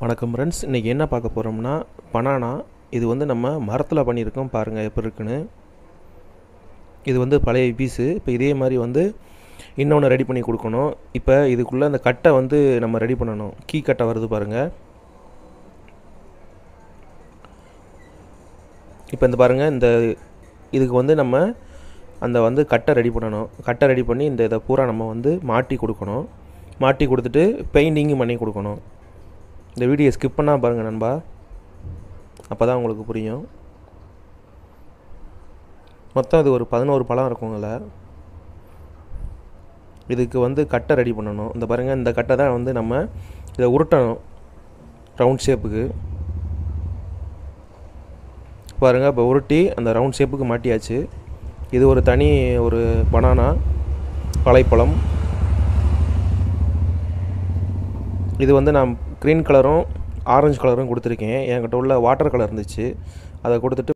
வணக்கம் ஃப்ரெண்ட்ஸ் இன்றைக்கி என்ன பார்க்க போகிறோம்னா பனானா இது வந்து நம்ம மரத்தில் பண்ணியிருக்கோம் பாருங்கள் எப்படி இருக்குன்னு இது வந்து பழைய பீஸு இப்போ இதே மாதிரி வந்து இன்னொன்று ரெடி பண்ணி கொடுக்கணும் இப்போ இதுக்குள்ளே அந்த கட்டை வந்து நம்ம ரெடி பண்ணணும் கீ கட்டை வருது பாருங்கள் இப்போ இந்த பாருங்கள் இந்த இதுக்கு வந்து நம்ம அந்த வந்து கட்டை ரெடி பண்ணணும் கட்டை ரெடி பண்ணி இந்த இதை பூரா நம்ம வந்து மாட்டி கொடுக்கணும் மாட்டி கொடுத்துட்டு பெயிண்டிங்கும் பண்ணி கொடுக்கணும் இந்த வீடியோ ஸ்கிப் பண்ணால் பாருங்கள் நண்பா அப்போ தான் உங்களுக்கு புரியும் மொத்தம் இது ஒரு பதினோரு பழம் இருக்குங்கள இதுக்கு வந்து கட்டை ரெடி பண்ணணும் இந்த பாருங்கள் இந்த கட்டை தான் வந்து நம்ம இதை உருட்டணும் ரவுண்ட் ஷேப்புக்கு பாருங்கள் இப்போ உருட்டி அந்த ரவுண்ட் ஷேப்புக்கு மாட்டியாச்சு இது ஒரு தனி ஒரு பனானா பழைப்பழம் இது வந்து நான் க்ரீன் கலரும் ஆரஞ்சு கலரும் கொடுத்துருக்கேன் என்கிட்ட உள்ள வாட்டர் கலர் இருந்துச்சு அதை கொடுத்துட்டு